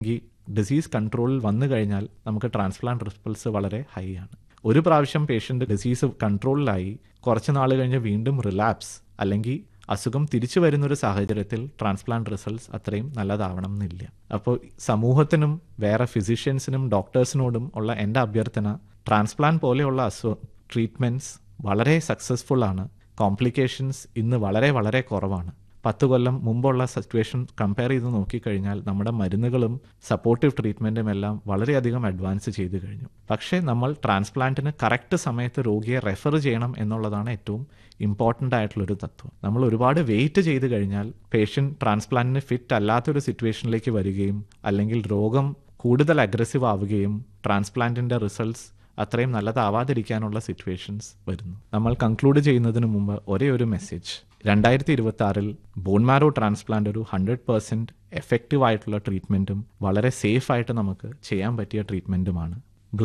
ഈ ഡിസീസ് കൺട്രോളിൽ വന്നു കഴിഞ്ഞാൽ നമുക്ക് ട്രാൻസ്പ്ലാന്റ് റിസൾട്ട്സ് വളരെ ഹൈ ആണ് ഒരു പ്രാവശ്യം പേഷ്യൻ്റ് ഡിസീസ് കൺട്രോളിലായി കുറച്ച് നാൾ കഴിഞ്ഞ് വീണ്ടും റിലാപ്സ് അല്ലെങ്കിൽ അസുഖം തിരിച്ചു വരുന്നൊരു സാഹചര്യത്തിൽ ട്രാൻസ്പ്ലാന്റ് റിസൾട്ട്സ് അത്രയും നല്ലതാവണം എന്നില്ല അപ്പോൾ സമൂഹത്തിനും വേറെ ഫിസിഷ്യൻസിനും ഡോക്ടേഴ്സിനോടും ഉള്ള എൻ്റെ അഭ്യർത്ഥന ട്രാൻസ്പ്ലാന്റ് പോലെയുള്ള അസു ട്രീറ്റ്മെൻറ്റ്സ് വളരെ സക്സസ്ഫുൾ ആണ് കോംപ്ലിക്കേഷൻസ് ഇന്ന് വളരെ വളരെ കുറവാണ് പത്ത് കൊല്ലം മുമ്പുള്ള സിറ്റുവേഷൻ കമ്പയർ ചെയ്ത് നോക്കിക്കഴിഞ്ഞാൽ നമ്മുടെ മരുന്നുകളും സപ്പോർട്ടീവ് ട്രീറ്റ്മെൻറ്റും എല്ലാം വളരെയധികം അഡ്വാൻസ് ചെയ്തു കഴിഞ്ഞു പക്ഷേ നമ്മൾ ട്രാൻസ്പ്ലാന്റിന് കറക്റ്റ് സമയത്ത് രോഗിയെ റെഫർ ചെയ്യണം എന്നുള്ളതാണ് ഏറ്റവും ഇമ്പോർട്ടൻ്റ് ആയിട്ടുള്ളൊരു തത്വം നമ്മൾ ഒരുപാട് വെയിറ്റ് ചെയ്ത് കഴിഞ്ഞാൽ പേഷ്യൻ്റ് ട്രാൻസ്പ്ലാന്റിന് ഫിറ്റ് അല്ലാത്തൊരു സിറ്റുവേഷനിലേക്ക് വരികയും അല്ലെങ്കിൽ രോഗം കൂടുതൽ അഗ്രസീവ് ആവുകയും ട്രാൻസ്പ്ലാന്റിൻ്റെ റിസൾട്ട്സ് അത്രയും നല്ലതാവാതിരിക്കാനുള്ള സിറ്റുവേഷൻസ് വരുന്നു നമ്മൾ കൺക്ലൂഡ് ചെയ്യുന്നതിന് മുമ്പ് ഒരേ ഒരു മെസ്സേജ് രണ്ടായിരത്തി ഇരുപത്തി ആറിൽ ബോൺമാരോ ട്രാൻസ്പ്ലാന്റ് ഒരു ഹൺഡ്രഡ് പെർസെൻറ്റ് എഫക്റ്റീവ് ആയിട്ടുള്ള ട്രീറ്റ്മെൻറ്റും വളരെ സേഫ് ആയിട്ട് നമുക്ക് ചെയ്യാൻ പറ്റിയ ട്രീറ്റ്മെൻറ്റുമാണ്